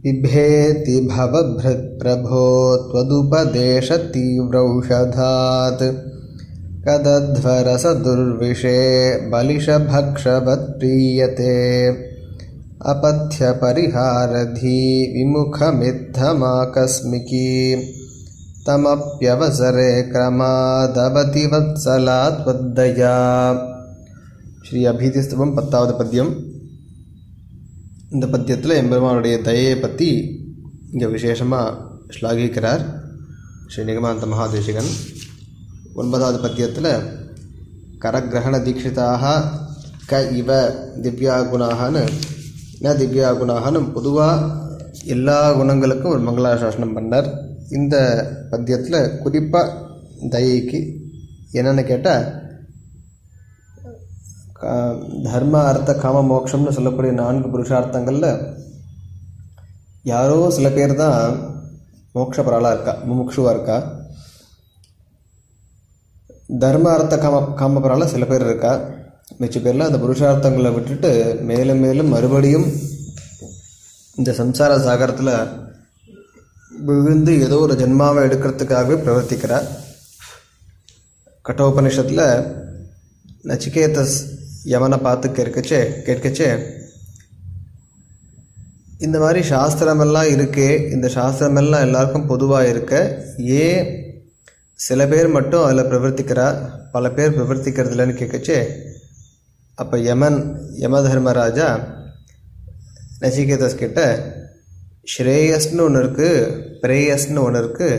बिभेति भवभृत्प्रभो त्वदुपदेशतीव्रौषधात् कदध्वरसदुर्विषे बलिशभक्षवत्प्रीयते अपथ्यपरिहारधी विमुखमित्थमाकस्मिकी तमप्यवसरे क्रमादवति वत्सला त्वद्दया ஸ்ரீ அபீதிஸ்தவம் பத்தாவது பத்தியம் இந்த பத்தியத்தில் எம்பெருமானுடைய தயையை பற்றி இங்கே விசேஷமாக ஸ்லாகிக்கிறார் ஸ்ரீ நிகமாந்த மகாதேசிகன் ஒன்பதாவது பத்தியத்தில் கரகிரகண தீட்சிதாக க இவ திவ்யா குணாகனு ந திவ்யா குணாகனு பொதுவாக எல்லா குணங்களுக்கும் ஒரு மங்களாசாசனம் பண்ணார் இந்த பத்தியத்தில் குறிப்பாக தயைக்கு என்னென்னு கேட்டால் தர்ம அர்த்த காம மோட்சம்னு சொல்லக்கூடிய நான்கு புருஷார்த்தங்களில் யாரோ சில பேர் தான் மோட்சபராளாக இருக்கா முமுட்சுவாக இருக்கா தர்ம அர்த்த காம காமபரால சில பேர் இருக்கா மிச்ச பேரில் அந்த புருஷார்த்தங்களை விட்டுட்டு மேலும் மேலும் மறுபடியும் இந்த சம்சார சாகரத்தில் விழுந்து ஏதோ ஒரு ஜென்மாவை எடுக்கிறதுக்காகவே பிரவர்த்திக்கிறார் கட்டோபனிஷத்தில் நச்சிகேதஸ் யமனை பார்த்து கேட்கச்சே கேட்கச்சே இந்த மாதிரி சாஸ்திரமெல்லாம் இருக்கே இந்த சாஸ்திரமெல்லாம் எல்லாருக்கும் பொதுவாக இருக்க ஏன் சில பேர் மட்டும் அதில் பிரவர்த்திக்கிறா பல பேர் பிரவர்த்திக்கிறது இல்லைன்னு கேட்கச்சே அப்போ யமன் யம தர்மராஜா நச்சிகேதஸ் கிட்ட ஸ்ரேயஸ்னு ஒன்று இருக்குது பிரேயஸ்னு ஒன்று இருக்குது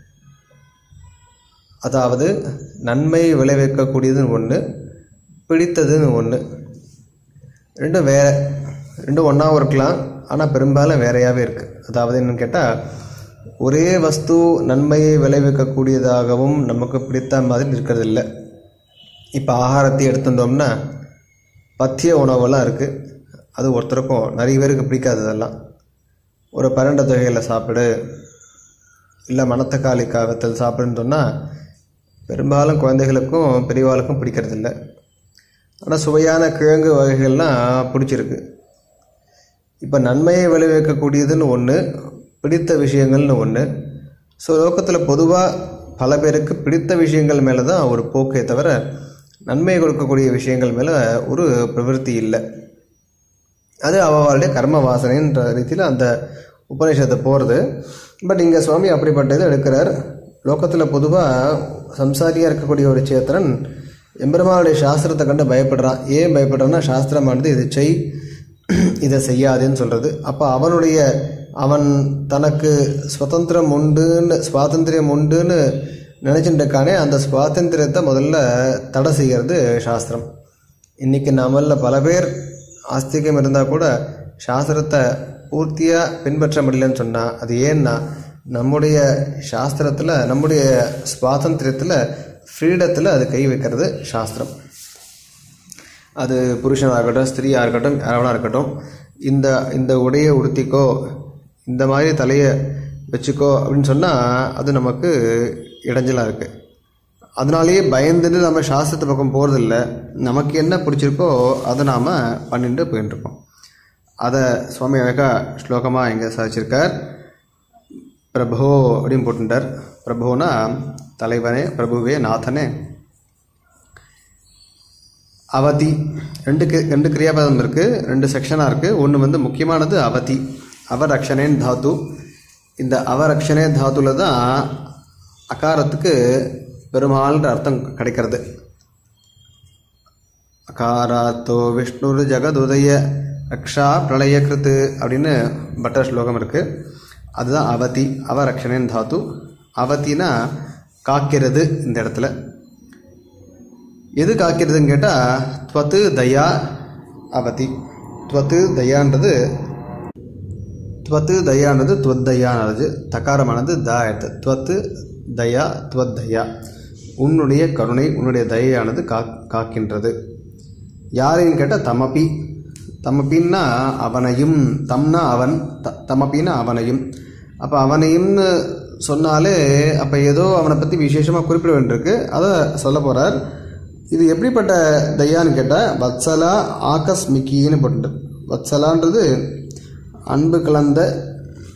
அதாவது நன்மை விளைவிக்கக்கூடியதுன்னு ஒன்று பிடித்ததுன்னு ஒன்று ரெண்டும் வேற ரெண்டும் ஒன்றாவும் இருக்கலாம் ஆனால் பெரும்பாலும் வேறையாகவே இருக்குது அதாவது என்னன்னு கேட்டால் ஒரே வஸ்து நன்மையை விளைவிக்கக்கூடியதாகவும் நமக்கு பிடித்த மாதிரி இருக்கிறது இல்லை இப்போ ஆகாரத்தை எடுத்துட்டோம்னா பத்திய உணவெல்லாம் இருக்குது அது ஒருத்தருக்கும் நிறைய பேருக்கு பிடிக்காது அதெல்லாம் ஒரு பரண்ட தொகையில் சாப்பிடு இல்லை மணத்தக்காளி காகத்தில் சாப்பிடுன்னு சொன்னால் பெரும்பாலும் குழந்தைகளுக்கும் பெரியவாளுக்கும் பிடிக்கிறதில்ல ஆனால் சுவையான கிழங்கு வகைகள்லாம் பிடிச்சிருக்கு இப்போ நன்மையை விளைவிக்கக்கூடியதுன்னு ஒன்று பிடித்த விஷயங்கள்னு ஒன்று ஸோ லோக்கத்தில் பொதுவாக பல பேருக்கு பிடித்த விஷயங்கள் மேலே தான் ஒரு போக்கே தவிர நன்மை கொடுக்கக்கூடிய விஷயங்கள் மேலே ஒரு பிரவருத்தி இல்லை அது அவளுடைய கர்ம வாசனைன்ற ரீதியில் அந்த உபநிஷத்தை போகிறது பட் இங்கே சுவாமி அப்படிப்பட்ட இதை எடுக்கிறார் லோக்கத்தில் பொதுவாக சம்சாரியாக இருக்கக்கூடிய ஒரு சேத்திரன் எம்பெருமானுடைய சாஸ்திரத்தை கண்டு பயப்படுறான் ஏன் பயப்படுறான்னா சாஸ்திரமானது இதை செய் இதை செய்யாதேன்னு சொல்கிறது அப்போ அவனுடைய அவன் தனக்கு சுதந்திரம் உண்டுன்னு சுவாதந்திரியம் உண்டுன்னு நினச்சிட்டு இருக்கானே அந்த சுவாதந்திரத்தை முதல்ல தடை செய்கிறது சாஸ்திரம் இன்றைக்கி நம்மள பல பேர் ஆஸ்திகம் இருந்தால் கூட சாஸ்திரத்தை பூர்த்தியாக பின்பற்ற முடியலன்னு சொன்னால் அது ஏன்னா நம்முடைய சாஸ்திரத்தில் நம்முடைய சுவாதந்திரத்தில் ஃப்ரீடத்தில் அது கை வைக்கிறது சாஸ்திரம் அது புருஷனாக இருக்கட்டும் ஸ்திரீயாக இருக்கட்டும் யாராவனா இருக்கட்டும் இந்த இந்த உடையை உடுத்திக்கோ இந்த மாதிரி தலையை வச்சுக்கோ அப்படின்னு சொன்னால் அது நமக்கு இடைஞ்சலாக இருக்குது அதனாலேயே பயந்துட்டு நம்ம சாஸ்திரத்து பக்கம் போகிறதில்ல நமக்கு என்ன பிடிச்சிருக்கோ அதை நாம் பண்ணிட்டு போயிட்டுருக்கோம் அதை சுவாமி அழகா ஸ்லோகமாக இங்கே சாதிச்சிருக்கார் பிரபோ அப்படின்னு போட்டுட்டார் பிரபோனா தலைவனே பிரபுவே நாதனே அவதி ரெண்டு ரெண்டு கிரியாபதம் இருக்குது ரெண்டு செக்ஷனாக இருக்குது ஒன்று வந்து முக்கியமானது அவதி அவரக்ஷனேன் தாத்து இந்த அவரக்ஷனே தாத்துல தான் அகாரத்துக்கு பெருமாள்ன்ற அர்த்தம் கிடைக்கிறது அகாராத்தோ விஷ்ணுர் ஜெகதுதய ரக்ஷா பிரளய கிருத்து அப்படின்னு பட்டர் ஸ்லோகம் இருக்குது அதுதான் அவதி அவரக்ஷனேன் தாத்து அவத்தினா காக்கிறது இந்த இடத்துல எது காக்கிறதுன்னு கேட்டால் துவத்து தயா அவதி துவத்து தயான்றது துவத்து தயான்றது துவத்தயானது தகாரமானது த எடுத்து துவத்து தயா துவத்தயா உன்னுடைய கருணை உன்னுடைய தயையானது கா காக்கின்றது யாரையும் கேட்டால் தமபி தமபின்னா அவனையும் தம்னா அவன் த தமபின்னா அவனையும் அப்போ அவனையும்னு சொன்னாலே அப்போ ஏதோ அவனை பற்றி விசேஷமாக குறிப்பிட வேண்டியிருக்கு அதை சொல்ல போகிறார் இது எப்படிப்பட்ட தயான்னு கேட்டால் வத்சலா ஆகஸ்மிக்கின்னு போட்டு வத்சலான்றது அன்பு கலந்த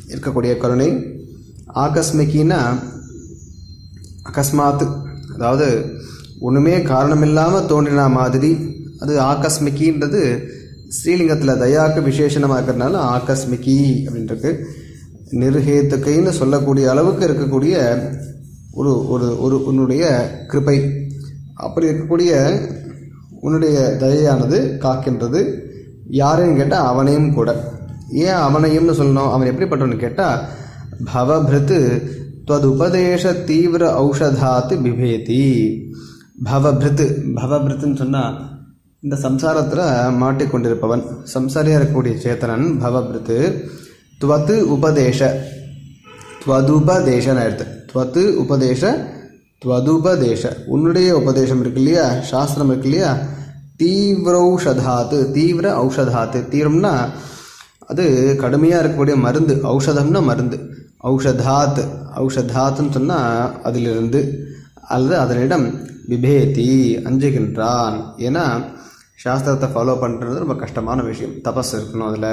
இருக்கக்கூடிய கருணை ஆகஸ்மிக்கின்னா அகஸ்மாத்து அதாவது ஒன்றுமே காரணமில்லாமல் தோன்றின மாதிரி அது ஆகஸ்மிக்கின்றது ஸ்ரீலிங்கத்தில் தயாக்கு விசேஷணமாக இருக்கிறதுனால ஆகஸ்மிக்கி அப்படின்றது நிர்ஹேத்துக்கைன்னு சொல்லக்கூடிய அளவுக்கு இருக்கக்கூடிய ஒரு ஒரு ஒரு உன்னுடைய கிருபை அப்படி இருக்கக்கூடிய உன்னுடைய தயையானது காக்கின்றது யாருன்னு கேட்டால் அவனையும் கூட ஏன் அவனையும்னு சொல்லணும் அவன் எப்படிப்பட்டவன்னு கேட்டால் பவபிருத்து துவதுபதேச தீவிர ஔஷதாத்து பிபேதி பவபிருத்து பவபிருத்துன்னு சொன்னால் இந்த சம்சாரத்தில் மாட்டிக்கொண்டிருப்பவன் சம்சாரியாக இருக்கக்கூடிய சேத்தனன் பவபிருத்து துவத்து உபதேச துவதுபதேசன்னு எடுத்து துவத்து உபதேச துவதுபதேச உன்னுடைய உபதேசம் இருக்கு இல்லையா சாஸ்திரம் இருக்கு இல்லையா தீவிரௌஷதாத்து தீவிர ஔஷதாத்து தீவிரம்னா அது கடுமையாக இருக்கக்கூடிய மருந்து ஔஷதம்னா மருந்து ஔஷதாத் ஔஷதாத்துன்னு சொன்னால் அதிலிருந்து அல்லது அதனிடம் விபேதி அஞ்சுகின்றான் ஏன்னா சாஸ்திரத்தை ஃபாலோ பண்ணுறது ரொம்ப கஷ்டமான விஷயம் தபஸ் இருக்கணும் அதில்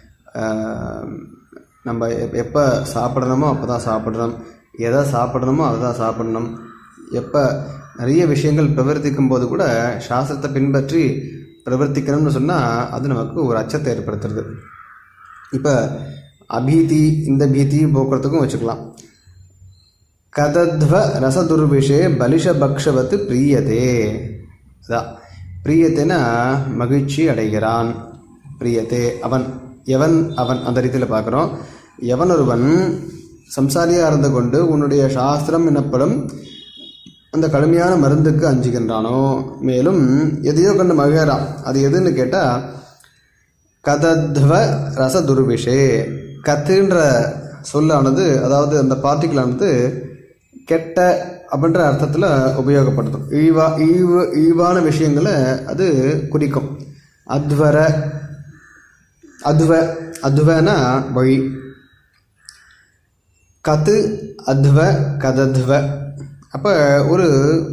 நம்ம எப் எப்போ சாப்பிடணுமோ அப்போ தான் சாப்பிடணும் எதை சாப்பிடணுமோ அதை தான் சாப்பிடணும் எப்போ நிறைய விஷயங்கள் பிரவர்த்திக்கும் போது கூட சாஸ்திரத்தை பின்பற்றி பிரவர்த்திக்கணும்னு சொன்னால் அது நமக்கு ஒரு அச்சத்தை ஏற்படுத்துறது இப்போ அபீதி இந்த பீதியும் போக்குறதுக்கும் வச்சுக்கலாம் கதத்வ ரசதுர்விஷே பலிஷ பக்ஷவத்து பிரியதே அதான் பிரியத்தேனா மகிழ்ச்சி அடைகிறான் பிரியத்தே அவன் எவன் அவன் அந்த ரீதியில் பார்க்குறோம் எவன் ஒருவன் சம்சாரியாக இருந்து கொண்டு உன்னுடைய சாஸ்திரம் எனப்படும் அந்த கடுமையான மருந்துக்கு அஞ்சுகின்றானோ மேலும் எதையோ கண்டு மகிழறான் அது எதுன்னு கேட்டால் கதத்வ ரச துர்விஷே கத்துன்ற சொல்லானது அதாவது அந்த பார்ட்டிக்கலானது கெட்ட அப்படின்ற அர்த்தத்தில் உபயோகப்படுத்தும் இழிவா இழிவு இழிவான விஷயங்களை அது குறிக்கும் அத்வர அத்வ அத்வனா வழி கத்து அத்வ கதத்வ அப்போ ஒரு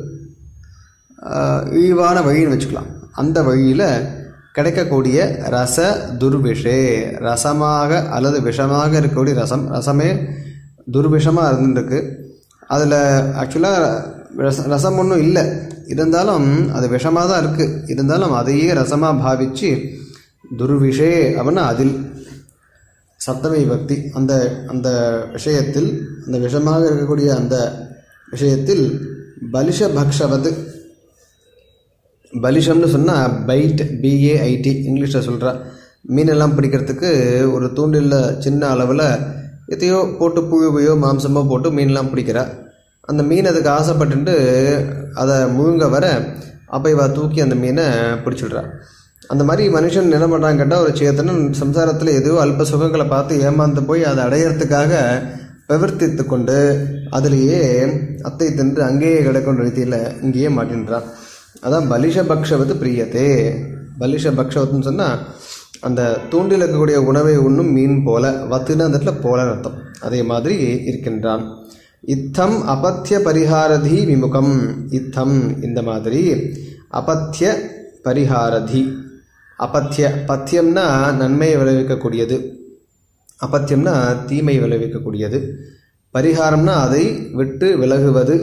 இழிவான வழின்னு வச்சுக்கலாம் அந்த வழியில் கிடைக்கக்கூடிய ரச துர்விஷே ரசமாக அல்லது விஷமாக இருக்கக்கூடிய ரசம் ரசமே துர்விஷமாக இருந்துருக்கு அதில் ஆக்சுவலாக ரச ரசம் ஒன்றும் இல்லை இருந்தாலும் அது விஷமாக தான் இருக்குது இருந்தாலும் அதையே ரசமாக பாவித்து துர்விஷே அப்படின்னா அதில் சப்தமை பக்தி அந்த அந்த விஷயத்தில் அந்த விஷமாக இருக்கக்கூடிய அந்த விஷயத்தில் பலிஷ பக்ஷவது பலிஷம்னு சொன்னால் பைட் பிஏஐடி இங்கிலீஷில் சொல்கிறா மீனெல்லாம் பிடிக்கிறதுக்கு ஒரு தூண்டிலில் சின்ன அளவில் எதையோ போட்டு புழுவையோ மாம்சமோ போட்டு மீன்லாம் பிடிக்கிறா அந்த மீன் அதுக்கு ஆசைப்பட்டுட்டு அதை முழுங்க வர அப்போ இவ தூக்கி அந்த மீனை பிடிச்சிடுறா அந்த மாதிரி மனுஷன் என்ன பண்ணுறாங்க கேட்டால் ஒரு சேத்தனன் சம்சாரத்தில் எதுவோ அல்ப சுகங்களை பார்த்து ஏமாந்து போய் அதை அடையிறதுக்காக பிரவர்த்தித்து கொண்டு அதிலேயே அத்தை தின்று அங்கேயே கிடக்கும் ரீதியில் இங்கேயே மாட்டின்றான் அதான் பலிஷ பக்ஷவது பிரியத்தே பலிஷ பக்ஷவத்துன்னு சொன்னால் அந்த தூண்டில் இருக்கக்கூடிய உணவை உண்ணும் மீன் போல வத்துன்னு அந்த இடத்துல போல அர்த்தம் அதே மாதிரி இருக்கின்றான் இத்தம் அபத்திய பரிகாரதி விமுகம் இத்தம் இந்த மாதிரி அபத்திய பரிகாரதி அபத்திய பத்தியம்னா நன்மையை விளைவிக்கக்கூடியது அபத்தியம்னா தீமை விளைவிக்கக்கூடியது பரிகாரம்னா அதை விட்டு விலகுவது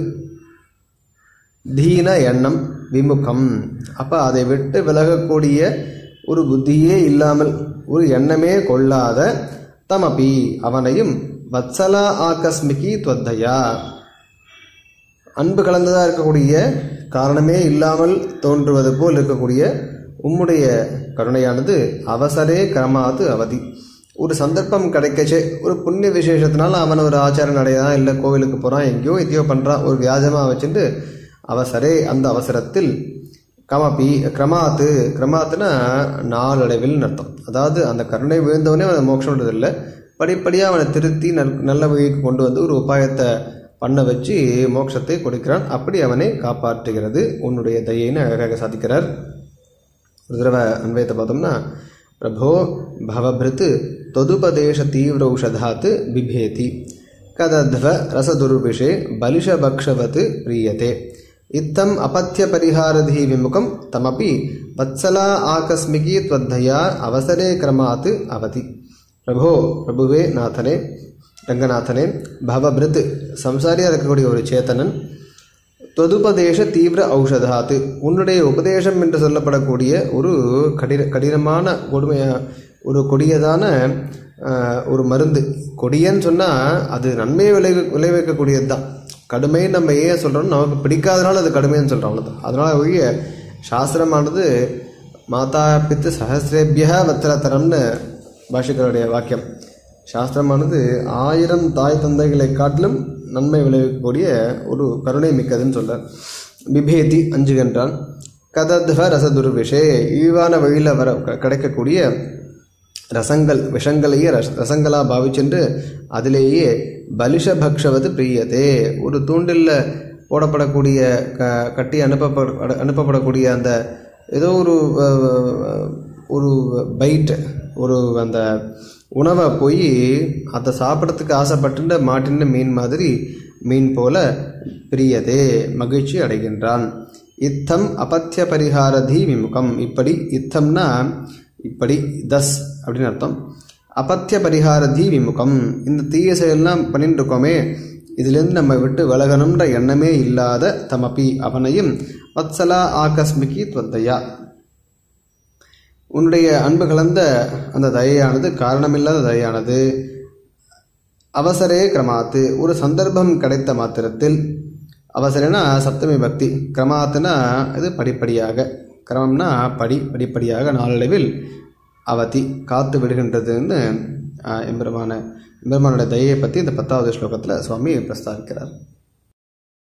தீன எண்ணம் விமுகம் அப்போ அதை விட்டு விலகக்கூடிய ஒரு புத்தியே இல்லாமல் ஒரு எண்ணமே கொள்ளாத தமபி அவனையும் வத்சலா ஆகஸ்மிகி துவத்தையா அன்பு கலந்ததாக இருக்கக்கூடிய காரணமே இல்லாமல் தோன்றுவது போல் இருக்கக்கூடிய உம்முடைய கருணையானது அவசரே கிரமாத்து அவதி ஒரு சந்தர்ப்பம் கிடைக்கச்சே ஒரு புண்ணிய விசேஷத்தினால அவன் ஒரு ஆச்சாரம் அடையான் இல்லை கோவிலுக்கு போகிறான் எங்கேயோ எதையோ பண்ணுறான் ஒரு வியாஜமாக வச்சுட்டு அவசரே அந்த அவசரத்தில் கமபி கிரமாத்து கிரமாத்துனா நாளடைவில் அர்த்தம் அதாவது அந்த கருணை விழுந்தவனே அவனை மோட்சம் இல்லை படிப்படியாக அவனை திருத்தி நல் நல்ல வழிக்கு கொண்டு வந்து ஒரு உபாயத்தை பண்ண வச்சு மோட்சத்தை கொடுக்கிறான் அப்படி அவனை காப்பாற்றுகிறது உன்னுடைய தயைன்னு அழகாக சாதிக்கிறார் ஒரு தடவை அன்வயத்தை பார்த்தோம்னா பிரபோ பவபிருத் தொதுபதேச தீவிரௌஷதாத் பிபேதி கதத்வ ரசதுர்விஷே பலிஷபக்ஷவத் பிரியதே இத்தம் அபத்திய பரிகாரதி விமுகம் தமபி வத்சலா ஆகஸ்மிகி त्वद्धया அவசரே கிரமாத் அவதி பிரபோ பிரபுவே நாதனே ரங்கநாதனே பவபிருத் சம்சாரியாக இருக்கக்கூடிய ஒரு சேத்தனன் தொதுபதேச தீவிர ஔஷதாத்து உன்னுடைய உபதேசம் என்று சொல்லப்படக்கூடிய ஒரு கடின கடினமான கொடுமையா ஒரு கொடியதான ஆஹ், ஒரு மருந்து கொடியன்னு சொன்னால் அது நன்மையை விளை விளைவிக்கக்கூடியது தான் கடுமை நம்ம ஏன் சொல்கிறோம் நமக்கு பிடிக்காதனால அது கடுமைன்னு சொல்கிறோம் அவ்வளோதான் அதனால் ஒழிய சாஸ்திரமானது மாதா பித்து சஹசிரேபிய வத்திரத்தரம்னு பாஷிகருடைய வாக்கியம் சாஸ்திரமானது ஆயிரம் தாய் தந்தைகளை காட்டிலும் நன்மை விளைவிக்கக்கூடிய ஒரு கருணை மிக்கதுன்னு சொல்றார் பிபேதி அஞ்சுகின்றான் கதத்வ ரசதுர்விஷே இழிவான வழியில் வர க- கிடைக்கக்கூடிய ரசங்கள் விஷங்களையே ரச ரசங்களாக பாவிச்சென்று அதிலேயே பலிஷ பக்ஷவது பிரியதே ஒரு தூண்டில்ல போடப்படக்கூடிய க கட்டி அனுப்பப்பட அட- அனுப்பப்படக்கூடிய அந்த ஏதோ ஒரு அஹ், ஒரு பைட் ஒரு அந்த உணவை போய் அதை சாப்பிட்றதுக்கு ஆசைப்பட்டு மாட்டின மீன் மாதிரி மீன் போல பிரியதே மகிழ்ச்சி அடைகின்றான் இத்தம் அபத்திய பரிகாரதி விமுகம் இப்படி இத்தம்னா இப்படி தஸ் அப்படின்னு அர்த்தம் அபத்திய பரிகாரதி விமுகம் இந்த தீய செயல்லாம் பண்ணிட்டு இருக்கோமே இதிலிருந்து நம்ம விட்டு விலகணுன்ற எண்ணமே இல்லாத தமபி அவனையும் வத்சலா ஆகஸ்மிகி துவத்தையா உன்னுடைய அன்பு கலந்த அந்த தயையானது காரணமில்லாத தயையானது அவசரே கிரமாத்து ஒரு சந்தர்ப்பம் கிடைத்த மாத்திரத்தில் அவசரனா சப்தமி பக்தி கிரமாத்துனா இது படிப்படியாக கிரமம்னா படி படிப்படியாக நாளடைவில் அவதி காத்து விடுகின்றதுன்னு ஆஹ், எம்பெருமான எம்பெருமானுடைய தயையை பற்றி இந்த பத்தாவது ஸ்லோகத்தில் சுவாமி பிரஸ்தாவிக்கிறார்